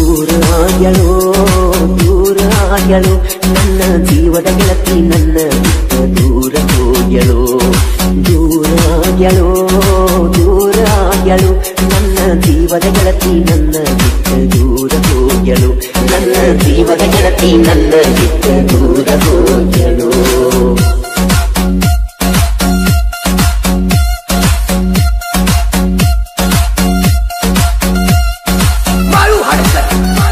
ದೂರ ಆಗ್ಯಳೋ ದೂರ ಆಗ್ಯಳು ನನ್ನ ಜೀವದ ಗೆಳತಿ ನನ್ನ ಬಿಟ್ಟ ದೂರ ಹೋಗ್ಯಳು ದೂರ ಆಗ್ಯಳೋ ದೂರ ಆಗ್ಯಳು ನನ್ನ ಜೀವದ ಗೆಳತಿ ನನ್ನ ಬಿಟ್ಟ ದೂರ ಹೋಗ್ಯಳು ನನ್ನ ಜೀವದ ಗೆಳತಿ ನನ್ನ ಬಿಟ್ಟ ದೂರ ಹೋಗ್ಯಳು मारू हडकर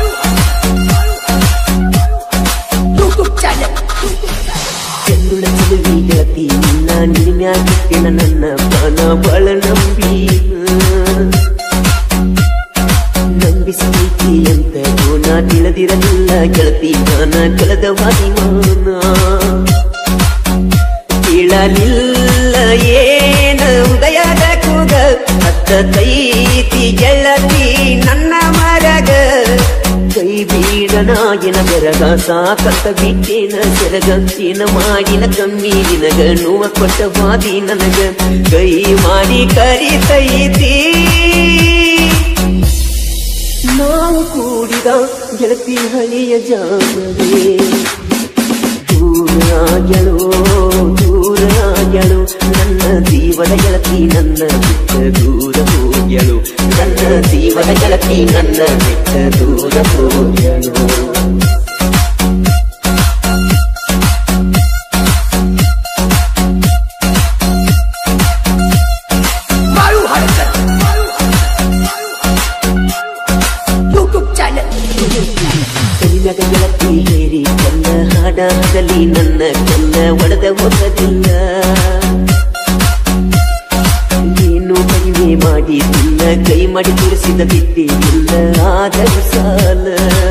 यूट्यूब चॅनल ಚೆಂದುಳ ಚೆಲುವಿ ಗೆಳತಿ ನಿನ್ನ ನಿನ್ಯಾಗಿಟ್ಟಿನ ನನ್ನ ಪ್ರಾಣ ಬಳ ನಂಬಿ ನಂಬಿಸೈತಿ ಅಂತ ನಾ ತಿಳಿದಿರಲಿಲ್ಲ ಗೆಳತಿ ನಾನ ಕಳೆದವಾಗಿ ಮಾನ ಕೇಳಲಿಲ್ಲ ಏನ ಉದಯದ ಕೂಗ ಹತ್ತ ಕೈತಿ ಗೆಳತಿ ನನ್ನ ಮರಗ ಕೈ ಬೀಡನಾಗಿನ ಬೆರಗ ಸಾಕತ್ತ ಬಿಟ್ಟೇನ ಸೆರಗ ಏನ ಮಾಡಿನ ಕಮ್ಮಿ ನಿನಗ ನೋವ ಕೊಟ್ಟ ವಾದಿ ನನಗ ಕೈ ಮಾಡಿ ಕರಿತೈತಿ ನಾವು ಕೂಡಿದ ಗೆಳತಿ ಹಳೆಯ ಜಾಮವೇ ದೂರಾಗ್ಯಳು ದೂರಾಗ್ಯಳು ನನ್ನ ಜೀವದ ಗೆಳತಿ ನನ್ನ ಬಿಟ್ಟ ದೂರ ಹೋಗ್ಯಳು ನನ್ನ ಜೀವದ ಗೆಳತಿ ನನ್ನ ಬಿಟ್ಟ ದೂರ ಹೋಗ್ಯಳು मारू हडकर यूट्यूब चॅनल ಕಲಿನಗ ಗೆಳತಿ ಹೇರಿ ಕನ್ನ ಹಾಡಾಗಲಿ ನನ್ನ ಕನ್ನ ಒಡೆದ ಹೋಗದಿಲ್ಲ ಏನು ಕಡಿಮೆ ಮಾಡಿದಿಲ್ಲ ಕೈ ಮಾಡಿ ತುರಿಸಿದ ಬಿಟ್ಟಿಲ್ಲ ಆದರೂ ಸಾಲ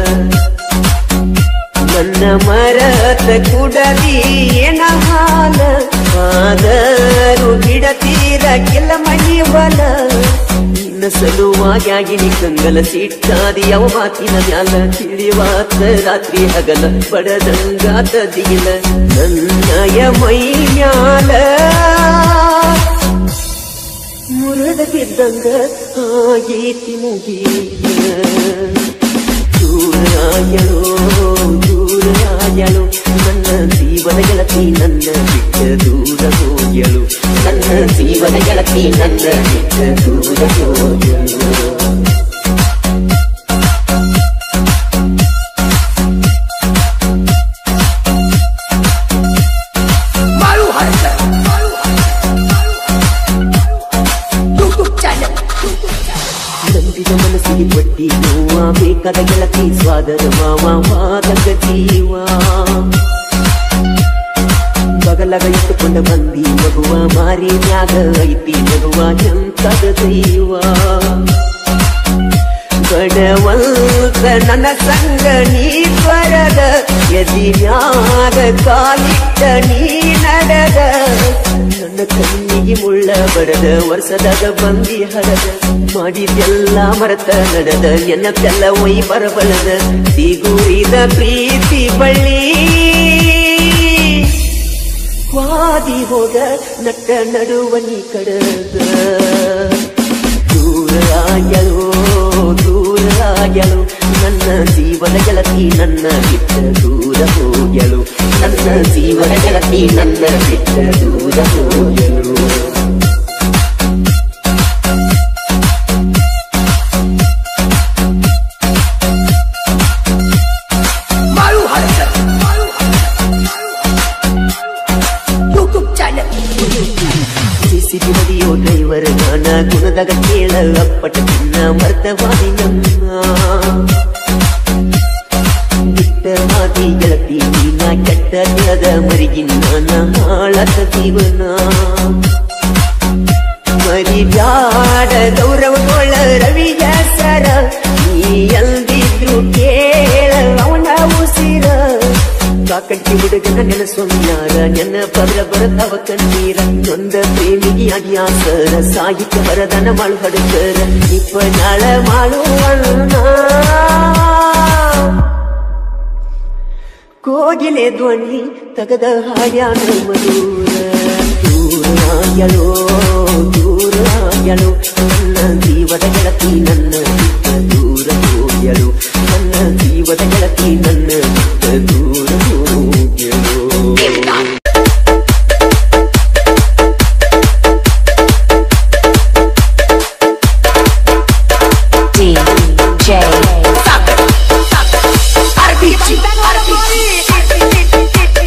ನನ್ನ ಮರತ ಕುಡದಿ ಏನ ಹಾಲ ಆದರೂ ಬಿಡತೀರ ಕೆಲ ಮನಿ ಬಲ ನಿನ್ನ ಸಲುವಾಗಿ ನಿ ಕಂಗಲ ಸಿಟ್ಟಾದಿ ಯಾವ ಮಾತಿನ ಮ್ಯಾಲ ತಿಳಿವಾತ ರಾತ್ರಿ ಹಗಲ ಬಡದಂಗಾತ ದಿಗಿಲ ನನ್ನಯ ಮೈ ಮ್ಯಾಲ ಮುರಡ ಬಿದ್ದಂಗ ಆಗೇತಿ ಮುಗಿಯ ದೂರಾಯಳು ದೂರಾಯಳು ನನ್ನ ಜೀವನ ಗೆಳತಿ ನನ್ನ ಬಿಟ್ಟ ದೂರ ಹೋಗ್ಯಳು ನನ್ನ ಜೀವನ ಗೆಳತಿ ನನ್ನ ಬಿಟ್ಟ ದೂರ ಹೋಗ್ಯಳು मारू हडकर यूट्यूब चॅनल ನಂಬಿದ ಮನಸ್ಸಿಗೆ ಬಡ್ಡಿ ನೋವ ಬೇಕಾದ ಗೆಳತಿ ಸ್ವಾದರ ಮಾವ ವಾದಕ ಜೀವ ಬಗಲಗ ಇಟ್ಟುಕೊಂಡ ಬಂದಿ ಮಗುವ ಮಾರಿ ಮ್ಯಾಗ ಐತಿ ನಗುವ ಎಂತದ ದೈವ ಬಡವಂತ ನನ್ನ ಸಂಗ ನೀ ಬರದ ಎದಿನ್ಯಾಗ ಕಾಲಿಟ್ಟ ನೀ ನಡೆದ ನನ್ನ ಕಣ್ಣಿಗೆ ಮುಳ್ಳ ಬಡದ ವರ್ಷದಾಗ ಬಂದಿ ಹರದ ಮಾಡಿದೆಲ್ಲ ಮರತ ನಡೆದ ನೆನಪೆಲ್ಲ ಒಯ್ ಬರಬಳದ ಸಿಗುರಿದ ಪ್ರೀತಿ ಬಳ್ಳಿ ವಾದಿ ಹೋಗ ನಟ್ಟ ನಡುವನಿ ಕಡದ ದೂರಾಯಳು ದೂರಾಯಳು ನನ್ನ ಜೀವನ ಗೆಳತಿ ನನ್ನ ಬಿಟ್ಟ ದೂರ ಹೋಗ್ಯಳು ನನ್ನ ಜೀವನ ಗೆಳತಿ ನನ್ನ ಬಿಟ್ಟ ದೂರ ಹೋಗ್ಯಳು Maru Hadkar YouTube channel CCB ಹೊಡಿಯೋ ಡ್ರೈವರ್ ನಾನ ಗುಣದಾಗ ಕೇಳ ಅಪ್ಪಟ ಚಿನ್ನ ಮರ್ತವಾದಿ ನನ್ನ ಬಿಟ್ಟ ಮಾತಿ ಗೆಳತಿ ನೀನ ಕೆಟ್ಟ ತಿಳದ ಮರಿಗಿನ್ನ ಹಾಳದ ಜೀವನ ಮರಿಬ್ಯಾಡ ಗೌರವಗೊಳ್ಳ ರವಿಯ ಸರ ನೀ ಎಲ್ದಿದ್ರು ಕೇಳ ಅವನ ಉಸಿರ ಕಾಕಟ್ಟಿ ಹುಡುಗನ ನೆನಸೊಮ್ಯಾರ ನೆನಪದ್ರ ಬರದವ ಕಣ್ಣೀರ ನೊಂದ ಪ್ರೇಮಿಗಿಯಾಗಿ ಆಸರ ಸಾಹಿತ್ಯ ವರದನ ಮಾಡು ಹಡುಕರ ನಿಪ್ಪನಾಳ ಮಾಡುವಣ್ಣ ಕೋಗಿಲೆ ಧ್ವನಿ ತಗದ ಹಾಡ್ಯಾನ ಮಧುರ ದೂರಾಯಳೋ ದೂರಾಯಳು ನನ್ನ ಜೀವದ ಗೆಳತಿ ನನ್ನ ಬಿಟ್ಟ ದೂರ ಹೋಗ್ಯಳು ನನ್ನ ಜೀವದ ಗೆಳತಿ ನನ್ನ ಬಿಟ್ಟ ದೂರ ಹೋಗ್ಯಳು DJ RPG, RPG.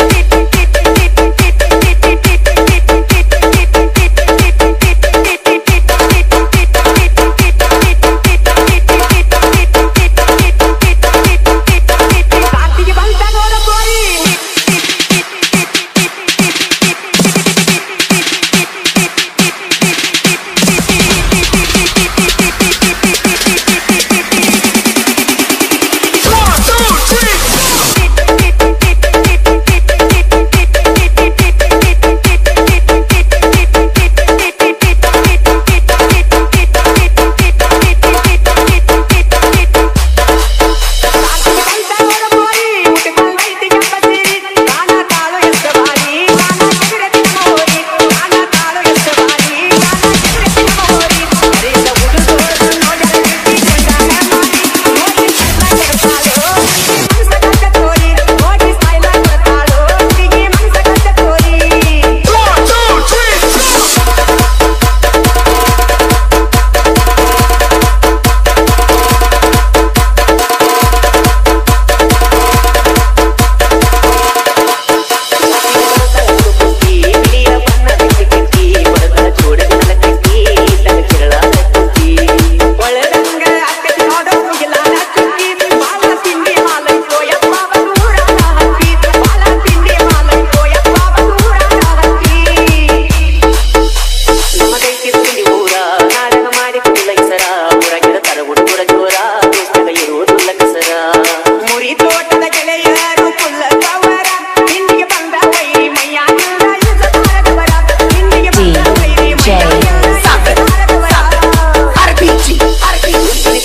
ಮುರಿ ತೋಟದ ಗೆಳೆಯರು ಕುಲ್ಲ ಕವರ ಹಿಂದಿಗೆ ಬಂದ ವೈರಿ ಮೈಯ ಭಾರತವರ ಹಿಂದಿಗೆ ಬಂದ ವೈರಿ ಮೈಯ ಭಾರತವರ RPG, RPG.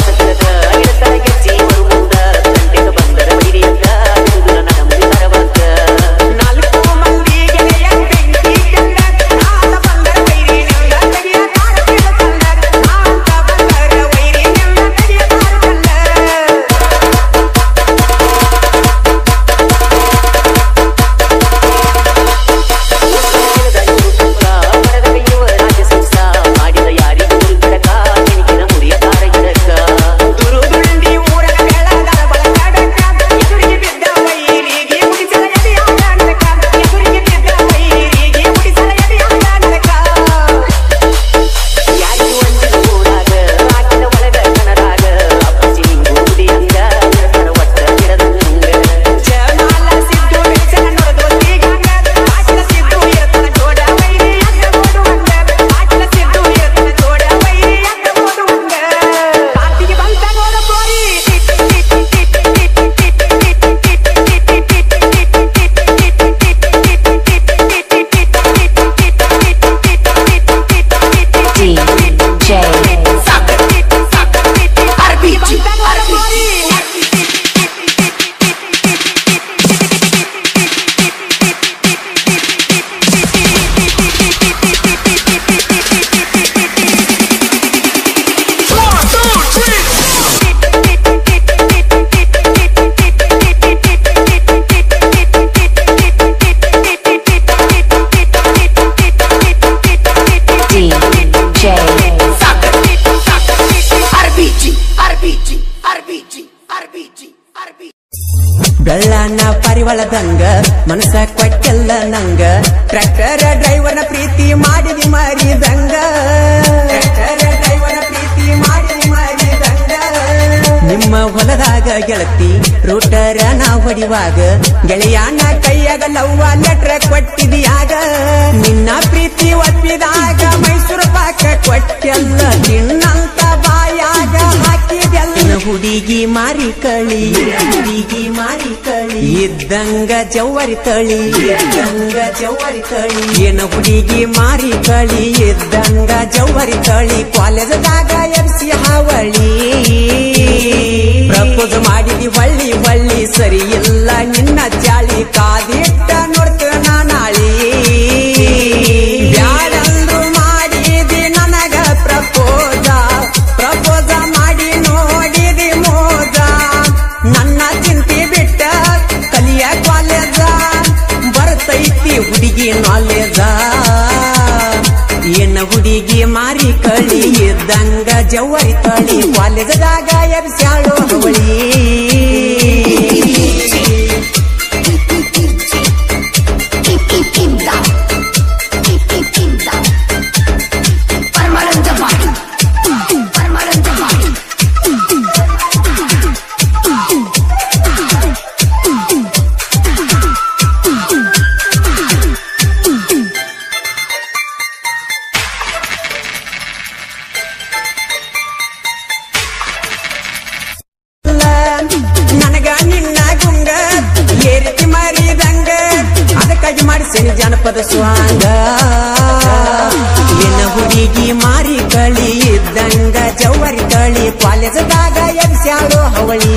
ನಾಲ್ಕು ಮಂದಿ ಗೆಳೆಯ ಬೆಂಕಿ ಕಂಡ ನಾತ ಬಂದರ ವೈರಿ ನಿಂದ ತೆಗೆಯ ತಾರಕಿದ ಕಂಡ ನಾತ ಬಂದರ ವೈರಿ ನಿಂದ ತೆಗೆಯ ತಾರಕಲ್ಲ ದುರುದುಂಡಿ ಊರನ ಬೆಳಗರ ಬಳಗಡಕ ಎದುರಿಗೆ ಬಿದ್ದ ವೈರಿಗೆ ಮುಡಿಸಲ ಎದೆಯಾಗ ನರಕ ಎದುರಿಗೆ ಬಿದ್ದ ವೈರಿಗೆ ಮುಡಿಸಲ ಎದೆಯಾಗ ನರಕ ಜಮಾಲ ಸಿದ್ದು ಬೆಚ್ಚನ ನೋಡೋದಿ ಗಂಗ ಆಚಲ ಸಿದ್ದು ಇರತನ ಜೋಡ ವೈರಿ ಅಡ್ಡ ಓಡುವಂಗ ಆಚಲ ಸಿದ್ದು ಇರತನ ಜೋಡ ವೈರಿ ಅಡ್ಡ ಓಡುವಂಗ ಕಾಂತಿಗೆ ಬಂತ ನೋಡ ಕೋರಿ DJ RPG, DJ RPG, RPG, RPG, RPG, RPG. ಬೆಳ್ಳನ ಪರಿವಳದಂಗ ಮನಸ ಕೊಟ್ಟೆಲ್ಲ ನಂಗ ಟ್ರ್ಯಾಕ್ಟರ್ ಡ್ರೈವರ್ನ ಪ್ರೀತಿ ಮಾಡಿದಿ ಮರಿದಂಗ ಟ್ರ್ಯಾಕ್ಟರ್ ಡ್ರೈವರ್ನ ಪ್ರೀತಿ ಮಾಡಿದಿ ಮರಿದಂಗ ನಿಮ್ಮ ಹೊಲದಾಗ ಗೆಳತಿ ರೂಟರ ನಾ ಹೊಡಿವಾಗ ಗೆಳೆಯಾನ ಕೈಯಾಗ ಲವ್ವ ಲೆಟ್ರ ಕೊಟ್ಟಿದಿಯಾಗ ನಿನ್ನ ಪ್ರೀತಿ ಒಪ್ಪಿದಾಗ ಮೈಸೂರು ಪಾಕ ಕೊಟ್ಟೆಲ್ಲ ನಿನ್ನಂತ ಬಾಯಾಗ ಹಾಕಿದೆಲ್ಲ ಹುಡುಗಿ ಮಾರಿ ಕಳಿ ಹುಡುಗಿ ಮಾರಿ ಕಳಿ ಇದ್ದಂಗ ಜವ್ವರಿ ತಳಿ ಇದ್ದಂಗ ಜವ್ವರಿ ತಳಿ ಏನ ಹುಡುಗಿ ಮಾರಿ ಕಳಿ ಇದ್ದಂಗ ಜವ್ವರಿ ತಳಿ ಕಾಲೇಜದಾಗ ಎಬ್ಸಿ ಹಾವಳಿ ಪ್ರಪೋಸ್ ಮಾಡಿದಿ ಹೊಳ್ಳಿ ಹೊಳ್ಳಿ ಸರಿ ಇಲ್ಲ ನಿನ್ನ ಚಾಳಿ ಕಾದಿಟ್ಟ ನೋಡ್ತ ನಾಳಿ ಬ್ಯಾಡಂದ್ರು ಮಾಡಿದಿ ನನಗ ಪ್ರಪೋಸ ಪ್ರಪೋಸ ಮಾಡಿ ನೋಡಿದಿ ಮೋದ ಜವ್ವರಿ ತಳಿ ಕಾಲೇಜದಾಗ ಎಬ್ಸ್ಯಾಳು ಹವಳಿ ಪರಮಾನಂದವಾಡಿ ಪರಮಾನಂದವಾಡಿ ನನಗ ನಿನ್ನ ಗುಂಗ ಏರಿತಿ ಮರಿದಂಗ ಅದಕ್ಕಾಗಿ ಮಾಡಿಸೇನಿ ಜನಪದ ಸ್ವಾಂಗ ನಿನ್ನ ಹುಡುಗಿ ಮಾರಿ ಕಳಿ ಇದ್ದಂಗ ಜವ್ವರಿ ತಳಿ ಕಾಲೇಜದಾಗ ಎಬ್ಸ್ಯಾಳು ಹವಳಿ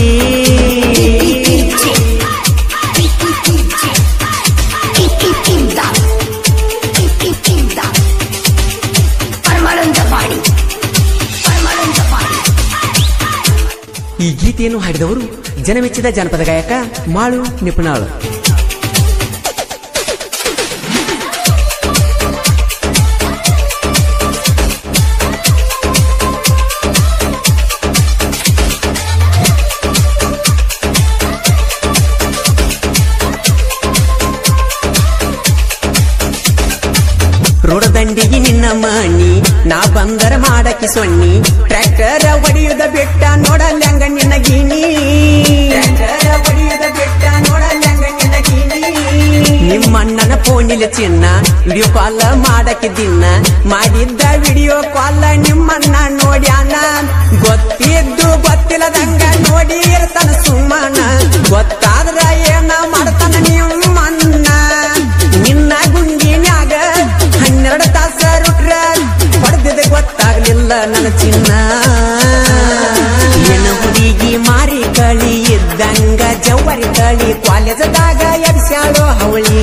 ಪರಮಾನಂದವಾಡಿ ಪರಮಾನಂದವಾಡಿ ಈ ಗೀತೆಯನ್ನು ಹಾಡಿದವರು ಜನಮೆಚ್ಚಿದ ಜಾನಪದ ಗಾಯಕ ಮಾಳು ನಿಪುಣಾಳು ರೋಡ ದಂಡಿಗೆ ನಿನ್ನ ಮಣಿ ನಾ ಬಂದರ ಮಾಡಕ್ಕೆ ಸೊನ್ನಿ ಟ್ರ್ಯಾಕ್ಟರ್ ಒಡೆಯುದ ಬೆಟ್ಟ ನೋಡಲ್ಯಾಂಗ ನಿನ್ನ ಗಿಣಿ ಟ್ರ್ಯಾಕ್ಟರ್ ಒಡೆಯುದ ಬೆಟ್ಟ ನೋಡಲ್ಯಾಂಗ ನಿನ್ನ ಗಿಣಿ ನಿಮ್ಮಣ್ಣನ ಫೋನಿಲ ಚಿನ್ನ ವಿಡಿಯೋ ಕಾಲ್ ಮಾಡಕ್ಕೆ ದಿನ ಮಾಡಿದ್ದ ವಿಡಿಯೋ ಕಾಲ್ ನಿಮ್ಮಣ್ಣ ನೋಡ್ಯಾನ ಗೊತ್ತಿದ್ದು ಗೊತ್ತಿಲ್ಲದಂಗ ನೋಡಿ ಇರ್ತಾನ ಸುಮ್ಮನ ಗೊತ್ತಾದ್ರ ಏನ ಮಾಡ್ತಾನ ನಿಮ್ಮಣ್ಣ ನಿನ್ನ ಗುಂಡಿನ್ಯಾಗ ಹನ್ನೆರಡು ತಾಸ ರುಟ್ರ ಹೊಡೆದಿದೆ ಗೊತ್ತಾಗ್ಲಿಲ್ಲ ನನ್ನ ಚಿನ್ನ ನಿನ್ನ ಹುಡುಗಿ ಮಾರಿ ಕಳಿ ಇದ್ದಂಗ ಜವ್ವರಿ ತಳಿ ಕಾಲೇಜದಾಗ ಎಬ್ಸ್ಯಾಳೋ ಹವಳಿ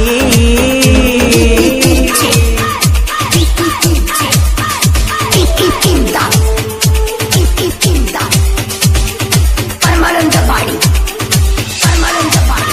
ಪರಮಾನಂದವಾಡಿ ಪರಮಾನಂದವಾಡಿ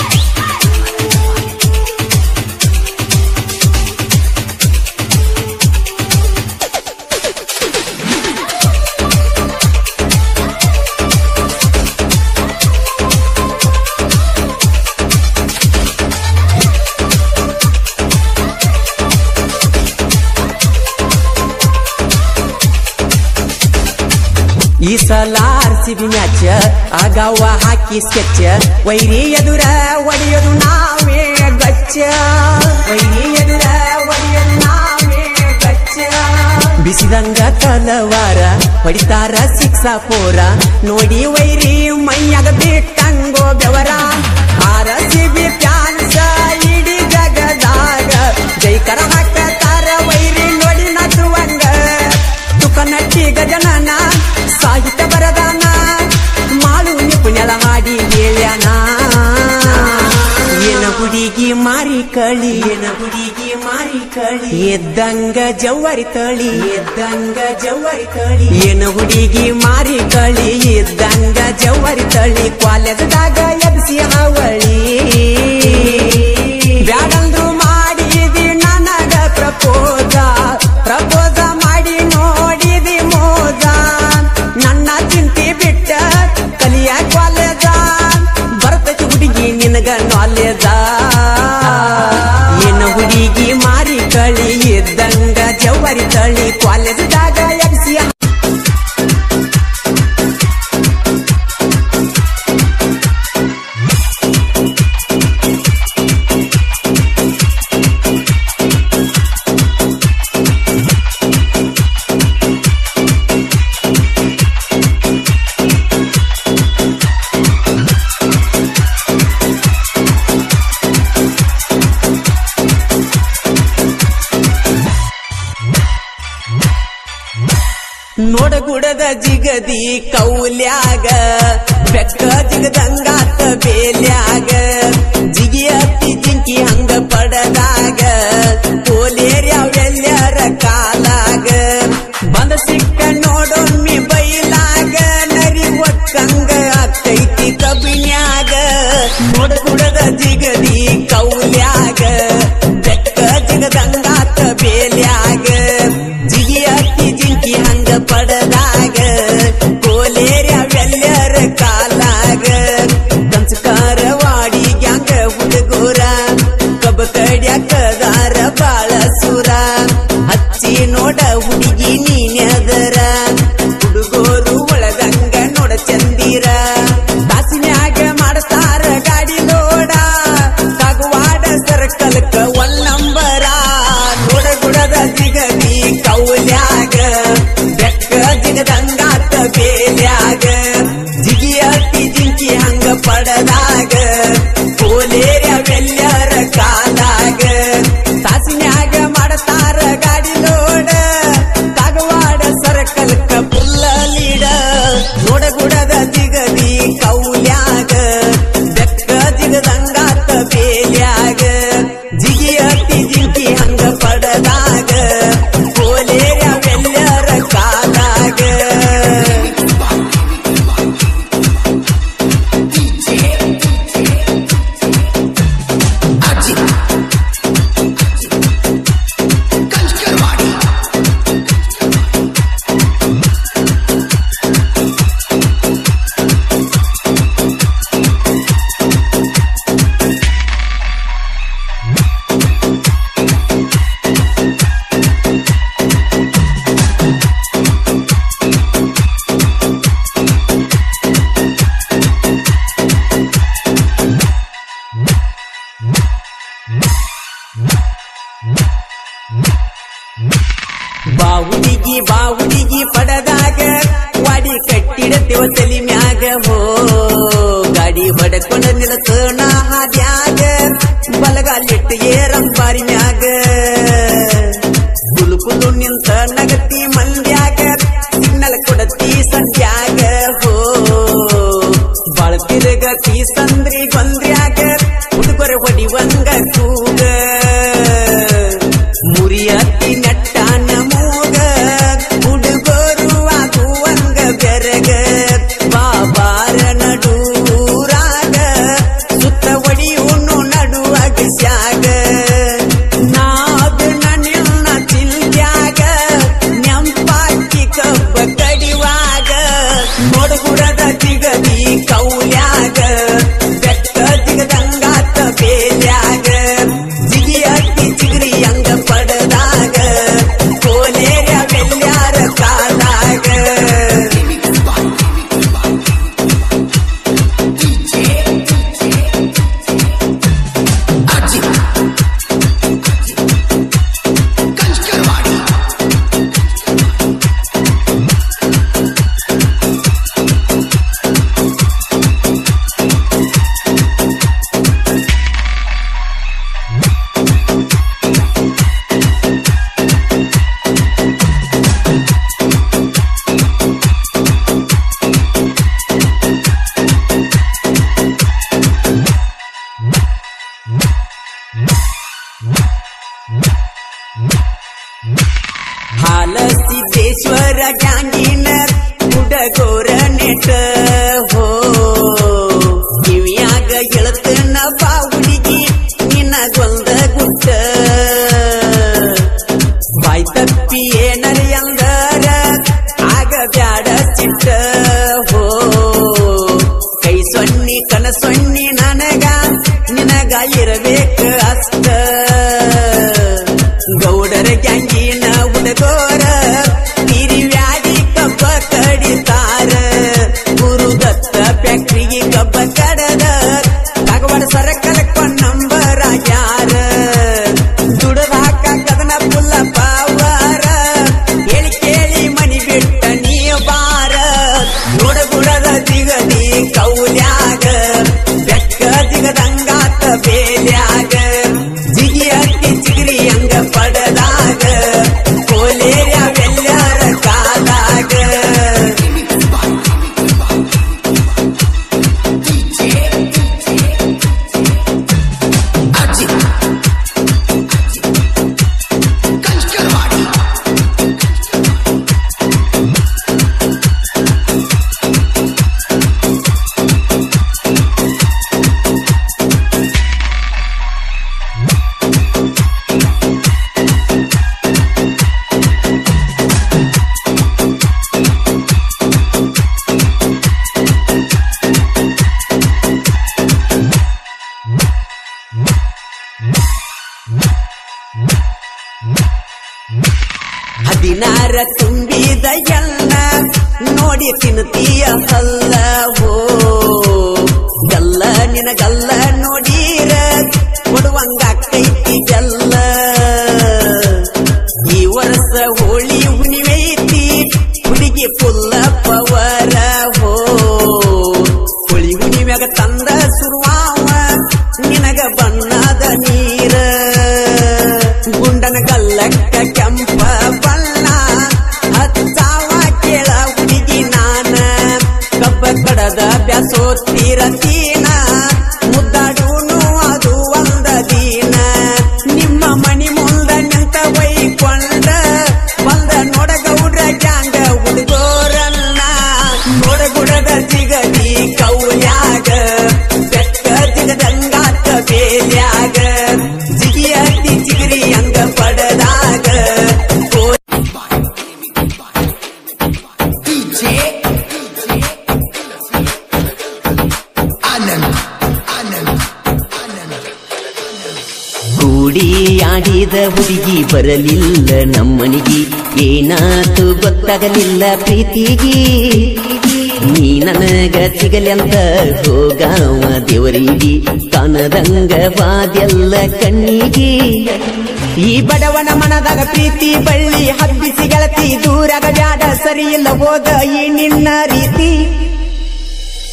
ಈ ಸಲ ಆರ್ಸಿಬಿ ಮ್ಯಾಚ್ ಆಗಾವ ಹಾಕಿ ಸ್ಕೆಚ್ ವೈರಿ ಎದುರ ಒಡೆಯೋದು ನಾವೇ ಗಚ್ಚ ವೈರಿ ಎದುರ ಒಡೆಯೋದು ನಾವೇ ಗಚ್ಚ ಬಿಸಿದಂಗ ತಲವಾರ ಹೊಡಿತಾರ ಸಿಕ್ಸ ಪೋರ ನೋಡಿ ವೈರಿ ಮೈಯಾಗ ಬಿಟ್ಟಂಗೋ ಬೆವರ ಆರ್ ಸಿ ಬಿ ಫ್ಯಾನ್ಸ ಇಡೀ ಜಗದಾಗ ಜೈಕರ ಹಾಕತಾರ ವೈರಿ ನೋಡಿ ನಸುವಂಗ ತುಕನಟ್ಟಿ ಗಜನನ ಸಾಹಿತ್ಯ ಬರದಾನ ಮಾಡು ನಿಪುಣಲ ಹಾಡಿ ಹೇಳ್ಯಾನ ಏನ ಹುಡುಗಿ ಮಾರಿ ಕಳಿ ಏನ ಹುಡುಗಿ ಮಾರಿ ಕಳಿ ಎದ್ದಂಗ ಜವ್ವರಿ ತಳಿ ಎದ್ದಂಗ ಜವ್ವರಿ ತಳಿ ಏನ ಹುಡುಗಿ ಮಾರಿ ಕಳಿ ಎದ್ದಂಗ ಜವ್ವರಿ ತಳಿ ಕಾಲೇಜದಾಗ ಎಬ್ಸಿ ಹಾವಳಿ ಬ್ಯಾಡಂದ್ರು ಮಾಡಿದಿ ನನಗ ಪ್ರಪೋಜ ಪ್ರಪೋಸ ಮಾಡಿ ನೋಡಿದಿ ಮೋಜ ನನ್ನ ಚಿಂತೆ ಬಿಟ್ಟ ಕಲಿಯ ಕಾಲೇಜ ಬರ್ತೈತಿ ಹುಡುಗಿ ನಿನಗ ನಾಲೇಜ ಏನ ಹುಡುಗಿ ಮಾರಿ ಕಳಿ ಇದ್ದಂಗ ಜವ್ವರಿ ತಳಿ ಕಾಲೇಜದಾಗ ಎಬ್ಸಿ ನೋಡಗುಡದ ಜಿಗದಿ ಕೌಲ್ಯಾಗ ಬೆಕ್ಕ ಜಿಗದಂಗಾತ ಬೇಲ್ಯಾಗ ಜಿಗಿ ಹತ್ತಿ ಜಿಂಕಿ ಹಂಗ ಪಡದಾಗ ಕೋಲೇರ್ಯಾವೆಲ್ಯಾರ ಕಾಲಾಗ ಬಂದ ಸಿಕ್ಕ ನೋಡೊಮ್ಮಿ ಬೈಲಾಗ ನರಿ ಒಕ್ಕಂಗ ಆಗ್ತೈತಿ ಕಬಿನ್ಯಾಗ ನೋಡಗುಡದ ಜಿಗದಿ ಕೌಲ್ಯಾಗ ಬೆಕ್ಕ ಜಿಗದಂಗಾತ ಬೇಲ್ಯಾಗ ಜಿಗಿ ಹತ್ತಿ ಜಿಂಕಿ ಹಂಗ ಪಡದಾಗ ಹೋ ಗಾಡಿ ಹೊಡ್ಕೊಂಡ ನಿಲ್ಸೋಣ ಹಾದ್ಯಾಗ ಬಲಗಾಲಿಟ್ಟು ಏರಂಬಾರಿ ಮ್ಯಾಗ ಕುಲು ಕುಲು ನಿಂತ ನಗತಿ ಮಂದ್ಯಾಗ ಸಿಗ್ನಲ್ ಕೊಡತಿ ಸಂಧ್ಯಾಗ ಹೋ ಬಾಳ ತಿರುಗತಿ ಸಂದ್ರಿ ಗೊಂದ್ರ್ಯಾಗ ಹುಡುಗರ ಹೊಡಿವಂಗ ಕೂಗ ಮುರಿಯತಿ ನಟ್ಟಾನ ಮೂಗ ಹುಡುಗರು ಆಗುವಂಗ ಬೆರಗ ಬಾಬಾರ ನಡೂರಾಗ ಸುತ್ತ ಒಡಿಯುನು ನಡುವಾಗ ಸ್ಯಾಗ ನಾದ ನಿನ್ನ ಚಿಲ್ಗ್ಯಾಗ ನೆಂಪಾಕಿ ಕಬ್ಬ ಕಡಿವಾಗ ನೋಡುಗುರದ ಜಿಗದಿ ಕೌಲ್ಯಾಗ ಬೆಕ್ಕ ಜಿಗದಂಗಾತ ಬೇಲ್ಯಾಗ ಜಿಗಿಯತ್ತಿ ಚಿಗರಿ ಅಂಗ ಪಡದಾಗ ಕೋಲೇರ ಬೆಲ್ಯಾರ ಕಾಲಾಗ ಹಾಲಸಿದ್ದೇಶ್ವರ ಗ್ಯಾಂಗಿನ ಹುಡಗೋರ ನೆಟ ಹೋ ಕಿವಿಯಾಗ ಎಳತನ ಬಾ ಹುಡುಗಿ ನಿನಗೊಂದ ಗುಟ್ಟ ಬಾಯ್ ತಪ್ಪಿ ಏನರಿ ಅಂದರ ಆಗ ಬ್ಯಾಡ ಚಿಟ್ಟ ಹೋ ಕೈ ಸೊನ್ನಿ ಕನ ಸೊನ್ನಿ ನನಗ ನಿನಗ ಇರಬೇಕ ಅಷ್ಟ ಗೌಡರ ಗ್ಯಾಂಗಿನ ಹುಡುಗೋರ ತಿರಿವ್ಯಾಡಿ ಕಬ್ಬ ಕಡಿತಾರ ಗುರುದತ್ತ ಫ್ಯಾಕ್ಟ್ರಿಗೆ ಕಬ್ಬ ಕಡದ ಕಾಗವಾಡ ಸರಕಲ ನಂಬರ ಯಾರ ದುಡದಾಕ ಕದನ ಪುಲ್ಲ ಪಾವಾರ ಹೇಳಿ ಕೇಳಿ ಮನಿ ಬಿಟ್ಟ ನೀ ಬಾರ ನೋಡಗುಡದ ಜಿಗದಿ ಕೌಲ್ಯಾಗ ಬೆಕ್ಕ ಜಿಗದಂಗಾತ ಬೇಲ್ಯಾಗ ಜಿಗಿ ಅಟ್ಟಿ ಚಿಗಿರಿ ಅಂಗ ಪಡದಾಗ ಕೋಲೇರ್ಯ ಬೆಲ್ಯಾರ ಕಾಲಾಗ ಹದಿನಾರ ತುಂಬಿದ ಎಲ್ಲ ನೋಡಿ ತಿನ್ನುತ್ತೀಯ ಹಲ್ಲ ಓ ಗಲ್ಲ ನಿನಗಲ್ಲ ನೋಡೀರ ಕೊಡುವಂಗಾಕೈತಿ ಜಲ್ಲ ಈ ವರ್ಷ ಹೋಳಿ ಹುಣಿವೈತಿ ಹುಡುಗಿ ಪುಲ್ಲ ಪವರ ಹೋ ಹೋಳಿ ಹುಣಿಮ್ಯಾಗ ತಂದ ಸುರುವಾವ ನಿನಗ ಬಣ್ಣದ ನೀರ ಗುಂಡನ ಗಲ್ಲಕ್ಕ ಕೆಂಪ ಬಣ್ಣ ಹತ್ತಾವ ಕೇಳ ಹುಡುಗಿ ನಾನ ಕಬ್ಬ ಕಡದ ಬ್ಯಾಸೋತ್ತೀರ ತೀನ ಮುದ್ದಾಡೂನು ಅದು ಒಂದ ದೀನ ನಿಮ್ಮ ಮನಿ ಮುಂದ ನಿಂತ ವೈಕೊಂಡ ಬಂದ ನೋಡಗೌಡ್ರ ಗ್ಯಾಂಗ ಹುಡುಗೋರನ್ನ ನೋಡಗುಡದ ಜಿಗದಿ ಕೌಲ್ಯಾಗ ಬೆಕ್ಕ ಜಿಗದಂಗಾತ ಬೇಲ್ಯಾಗ ಜಿಗಿ ಅಟ್ಟಿ ಚಿಗಿರಿ ಅಂಗ ಪಡದಾಗ ಕೋ ಕೂಡಿ ಆಡಿದ ಹುಡುಗಿ ಬರಲಿಲ್ಲ ನಮ್ಮನಿಗೆ ಏನಾತು ಗೊತ್ತಾಗಲಿಲ್ಲ ಪ್ರೀತಿಗೆ ನೀ ನನಗ ಸಿಗಲೆಂತ ಹೋಗಾವ ದೇವರಿಗೆ ಕಾಣದಂಗ ಬಾದೆಲ್ಲ ಕಣ್ಣಿಗೆ ಈ ಬಡವನ ಮನದಾಗ ಪ್ರೀತಿ ಬಳ್ಳಿ ಹಬ್ಬಿಸಿ ಗೆಳತಿ ದೂರಾಗ ಬ್ಯಾಡ ಸರಿ ಇಲ್ಲ ಹೋಗ ಈ ನಿನ್ನ ರೀತಿ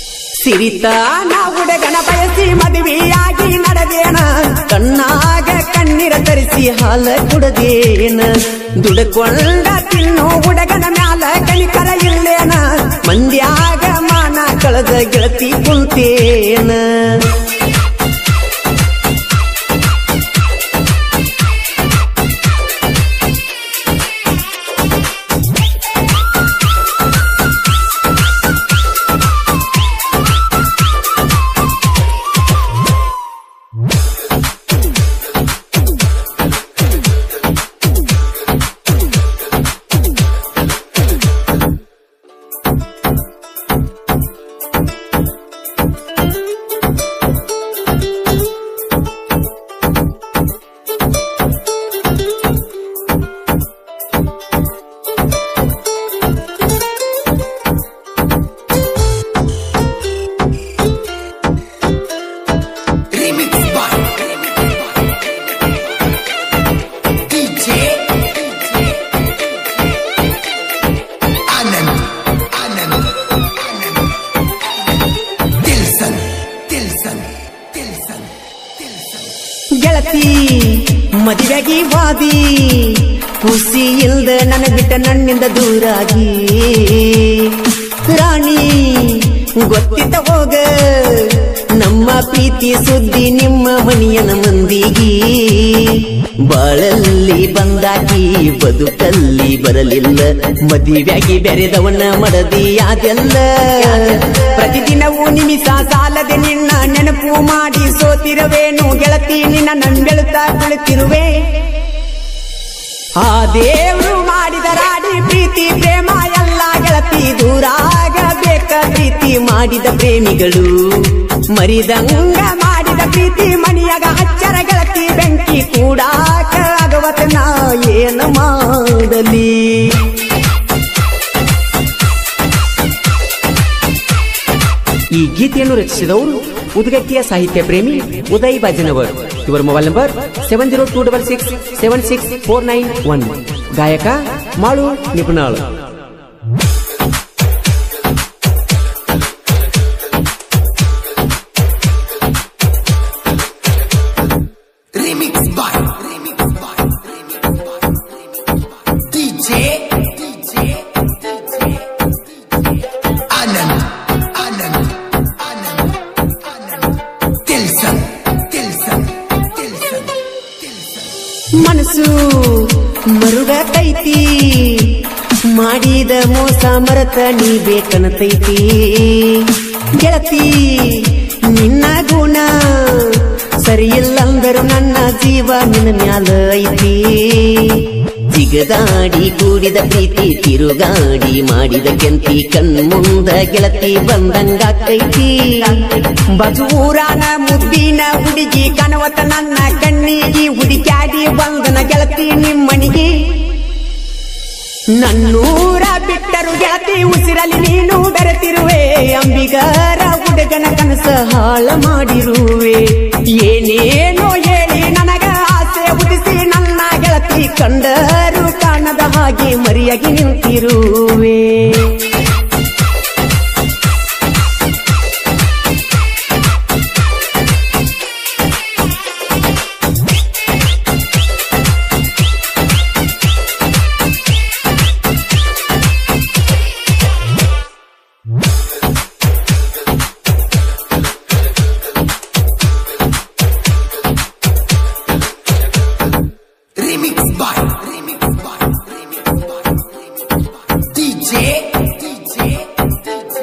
ಸಿರಿತಾನ ಹುಡುಗನ ಬಯಸಿ ಮದುವೆಯಾಗಿ ನಡೆದೇನ ಕಣ್ಣಾಗ ಕಣ್ಣೀರ ತರಿಸಿ ಹಾಲ ಕುಡದೇನ ದುಡ್ಕೊಂಡ ತಿನ್ನು ಹುಡುಗನ ಮ್ಯಾಲ ಕಣಿಕರ ಇಲ್ಲೇನ ಮಂದ್ಯಾಗ ಮಾನ ಕಳೆದ ಗೆಳತಿ ಕುಂತೇನ Remix by DJ Anand Anand Anand Tilson Tilson Tilson Tilson ಗೆಳತಿ ಮದುವೆಗಿ ವಾದಿ ಖುಷಿ ಇಲ್ದ ನನ್ನ ಬಿಟ್ಟ ನನ್ನಿಂದ ದೂರಾಗಿ ರಾಣಿ ಗೊತ್ತಿದ್ದ ಹೋಗ ನಮ್ಮ ಪ್ರೀತಿ ಸುದ್ದಿ ನಿಮ್ಮ ಮನೆಯನ ಮಂದಿಗಿ ಬಾಳಲ್ಲಿ ಬಂದಾಕಿ ಬದುಕಲ್ಲಿ ಬರಲಿಲ್ಲ ಮದುವೆಯಾಗಿ ಬೆರೆದವನ ಮಡದಿ ಅದೆಲ್ಲ ಪ್ರತಿದಿನವೂ ನಿಮಿಷ ಸಾಲದೆ ನಿನ್ನ ನೆನಪು ಮಾಡಿ ಸೋತಿರುವೇನು ಗೆಳತಿ ನಿನ್ನ ನಂಬೆಳುತ್ತಾ ಕುಳಿತಿರುವೆ ಆ ದೇವ್ರು ಮಾಡಿದ ರಾಡಿ ಪ್ರೀತಿ ಪ್ರೇಮ ಎಲ್ಲ ಗೆಳತಿ ದೂರಾಗಬೇಕ ಪ್ರೀತಿ ಮಾಡಿದ ಪ್ರೇಮಿಗಳು ಮರಿದಂಗ ಮಾಡಿದ ಪ್ರೀತಿ ಮನಿಯಾಗ ಹಚ್ಚರ ಗೆಳತಿ ಬೆಂಕಿ ಕೂಡಾಕ ಆಗವತ ನಾ ಏನು ಮಾಡಲಿ ಈ ಗೀತೆಯನ್ನು ರಚಿಸಿದವರು ಉದ್ಗಟ್ಟಿಯ ಸಾಹಿತ್ಯ ಪ್ರೇಮಿ ಉದಯ್ ಬಾಜನವರ್ ಇವರ mobile number seven zero two double six seven six four nine one ಗಾಯಕ ಮಾಳು ನಿಪುಣಾಳು Remix by Remix by Remix by DJ DJ DJ Anand Anand Anand Anand Tilson Tilson Tilson Tilson ಮನಸ್ಸು ಮರುಗತೈತಿ ಮಾಡಿದ ಮೋಸ ಮರತ ನೀ ಬೇಕನತೈತಿ ಗೆಳತಿ ನಿನ್ನ ಗುಣ ಸರಿಯಿಲ್ಲಂದರು ನನ್ನ ಜೀವ ನಿನ್ನ ಮ್ಯಾಲ ಐತಿ ಜಿಗದಾಡಿ ಕೂಡಿದ ಪ್ರೀತಿ ತಿರುಗಾಡಿ ಮಾಡಿದ ಕೆಂತಿ ಕಣ್ಮುಂದ ಗೆಳತಿ ಬಂದಂಗಾಕೈತಿ ಬಜೂರಾನ ಮುದ್ದಿನ ಹುಡುಗಿ ಕನವತ ನನ್ನ ಕಣ್ಣಿಗೆ ಹುಡುಕ್ಯಾಡಿ ಬಂದನ ಗೆಳತಿ ನಿಮ್ಮನಿಗೆ ನನ್ನೂರ ಬಿಟ್ಟರು ಗೆಳತಿ ಉಸಿರಲಿ ನೀನು ಬೆರೆತಿರುವೆ ಅಂಬಿಗರ ಹುಡುಗನ ಕನಸ ಹಾಳ ಮಾಡಿರುವೆ ಏನೇನೋ ಹೇಳಿ ನನಗ ಆಸೆ ಉದಿಸಿ ನನ್ನ ಗೆಳತಿ ಕಂಡರು ಕಾಣದ ಹಾಗೆ ಮರಿಯಾಗಿ ನಿಂತಿರುವೆ Remix by Remix by Remix by Remix by DJ DJ DJ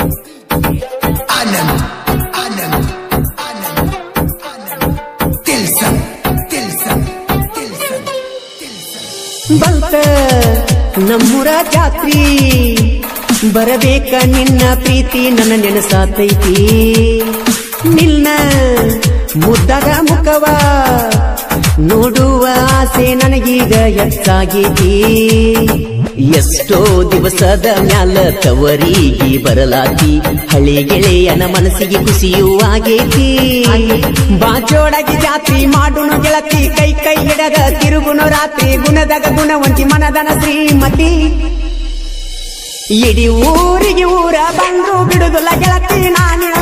Anand Anand Anand Anand Tilson Tilson Tilson Tilson ಬಂತ ನಮ್ಮೂರ ಜಾತ್ರಿ ಬರಬೇಕ ನಿನ್ನ ಪ್ರೀತಿ ನನ್ನ ನೆನಸಾತೈತಿ ನಿನ್ನ ಮುದ್ದದ ಮುಖವ ನೋಡುವ ಆಸೆ ನನಗೀಗ ಹೆಚ್ಚಾಗೈತಿ ಎಷ್ಟೋ ದಿವಸದ ಮ್ಯಾಲ ತವರಿಗೆ ಬರಲಾತಿ ಹಳಿ ಗೆಳೆಯನ ಮನಸ್ಸಿಗೆ ಖುಷಿಯೂ ಆಗೈತಿ ಬಾಜೋಡಗಿ ಜಾತ್ರಿ ಮಾಡುನು ಗೆಳತಿ ಕೈ ಕೈ ಹಿಡದ ತಿರುಗುನು ರಾತ್ರಿ ಗುಣದಾಗ ಗುಣವಂತಿ ಮನದನ ಶ್ರೀಮತಿ ಇಡೀ ಊರಿಗೆ ಊರ ಬಂದ್ರು ಬಿಡುದಿಲ್ಲ ಗೆಳತಿ ನಾನಿನ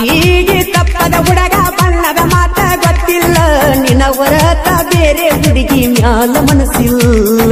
ಅಪ್ಪಿಗೆ ತಪ್ಪದ ಹುಡುಗ ಬಣ್ಣದ ಮಾತ ಗೊತ್ತಿಲ್ಲ ನಿನ್ನ ಹೊರತ ಬೇರೆ ಹುಡುಗಿ ಮ್ಯಾಲ ಮನಸ್ಸಿಲ್ಲ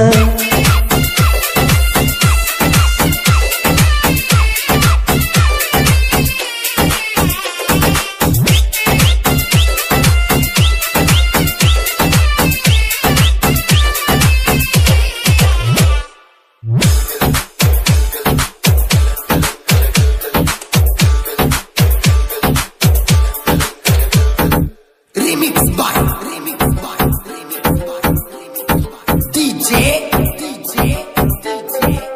Remix by Remix by Remix by Remix by DJ DJ DJ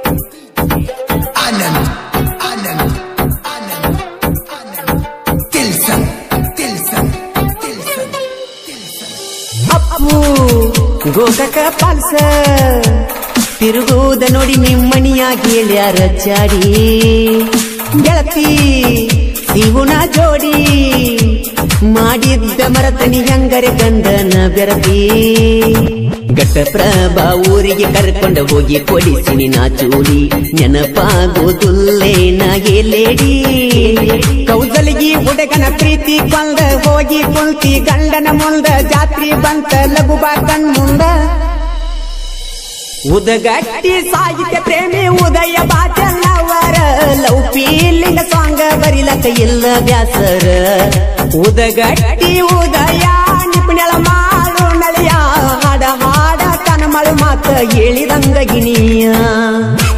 Anand Anand Anand Anand Tilson Tilson Tilson Tilson Appu ಗೋಕಕ ಪಾಲ್ಸ ತಿರುಗುವುದ ನೋಡಿ ನಿಮ್ಮಣಿಯಾಗಿ ಹೇಳ್ಯಾರ ಚಾಡಿ ಗೆಳತಿ ಶಿವುನ ಜೋಡಿ ಮಾಡಿದ್ದ ಮರತನಿ ಹೆಂಗರೆ ಗಂಡನ ಬೆರತಿ ಘಟ್ಟಪ್ರಭಾ ಊರಿಗೆ ಕರ್ಕೊಂಡು ಹೋಗಿ ಕೊಡಿಸಿನಿ ನಾ ಚೂಡಿ ನೆನಪಾಗೋದುಲ್ಲೇ ನಾಗೆ ಲೇಡಿ ಕೌದಲಿಗಿ ಹುಡುಗನ ಪ್ರೀತಿ ಕೊಂದ ಹೋಗಿ ಕುಂತಿ ಗಂಡನ ಮುಂದ ಜಾತ್ರಿ ಬಂತ ಲಘು ಬಾ ಕಣ್ ಮುಂದ ಉದಗಟ್ಟಿ ಸಾಹಿತ್ಯ ಪ್ರೇಮಿ Uday Bachanavar love feeling song ಬರಿಲಕ ಇಲ್ಲ ಬ್ಯಾಸರ ಉದಗಟ್ಟಿ ಉದಯ ನಿಪುಣಳ ಮಾಡು ನಳಿಯ ಹಾಡ ಹಾಡ ಕನಮಳು ಮಾತ ಹೇಳಿದಂಗ ಗಿಣಿಯ